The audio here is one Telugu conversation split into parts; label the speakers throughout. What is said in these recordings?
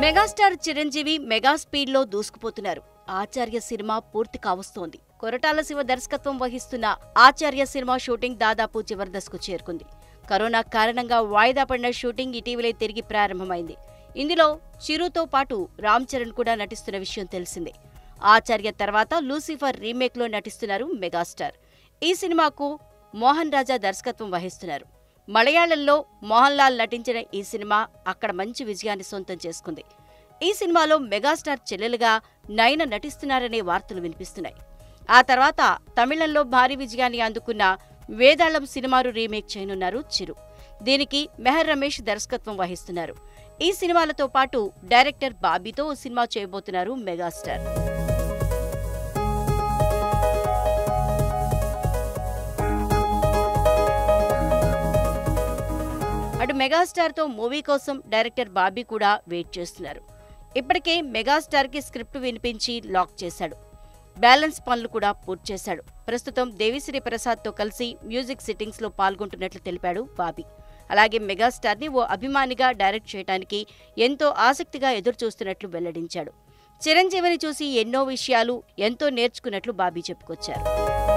Speaker 1: మెగాస్టార్ చిరంజీవి మెగా స్పీడ్ లో దూసుకుపోతున్నారు ఆచార్య సినిమా పూర్తి కావస్తోంది కొరటాల శివ దర్శకత్వం వహిస్తున్న ఆచార్య సినిమా షూటింగ్ దాదాపు చివరి దశకు చేరుకుంది కరోనా కారణంగా వాయిదా పడిన షూటింగ్ ఇటీవలే తిరిగి ప్రారంభమైంది ఇందులో చిరుతో పాటు రామ్ చరణ్ కూడా నటిస్తున్న విషయం తెలిసిందే ఆచార్య తర్వాత లూసిఫర్ రీమేక్ లో నటిస్తున్నారు మెగాస్టార్ ఈ సినిమాకు మోహన్ రాజా దర్శకత్వం వహిస్తున్నారు మలయాళంలో మోహన్ లాల్ నటించిన ఈ సినిమా అక్కడ మంచి విజయాన్ని సొంతం చేసుకుంది ఈ సినిమాలో మెగాస్టార్ చెల్లెలుగా నయన నటిస్తున్నారనే వార్తలు వినిపిస్తున్నాయి ఆ తర్వాత తమిళంలో భారీ విజయాన్ని అందుకున్న వేదాళం సినిమాను రీమేక్ చేయనున్నారు చిరు దీనికి మెహర్ రమేష్ దర్శకత్వం వహిస్తున్నారు ఈ సినిమాలతో పాటు డైరెక్టర్ బాబీతో ఓ సినిమా చేయబోతున్నారు మెగాస్టార్ అటు మెగాస్టార్ తో మూవీ కోసం డైరెక్టర్ బాబీ కూడా వెయిట్ చేస్తున్నారు ఇప్పటికే మెగాస్టార్ కి స్క్రిప్ట్ వినిపించి లాక్ చేశాడు బ్యాలెన్స్ పనులు కూడా పూర్తి చేశాడు ప్రస్తుతం దేవిశ్రీ ప్రసాద్ తో కలిసి మ్యూజిక్ సిట్టింగ్స్ లో పాల్గొంటున్నట్లు తెలిపాడు బాబీ అలాగే మెగాస్టార్ ని ఓ అభిమానిగా డైరెక్ట్ చేయడానికి ఎంతో ఆసక్తిగా ఎదురు చూస్తున్నట్లు వెల్లడించాడు చిరంజీవిని చూసి ఎన్నో విషయాలు ఎంతో నేర్చుకున్నట్లు బాబీ చెప్పుకొచ్చారు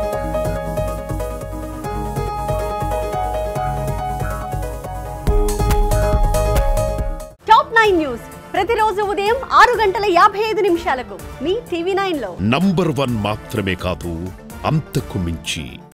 Speaker 2: టాప్ నైన్ న్యూస్ ప్రతిరోజు ఉదయం ఆరు గంటల యాభై ఐదు నిమిషాలకు మీ టీవీ నైన్ లో
Speaker 3: నంబర్ వన్ మాత్రమే కాదు అంతకు మించి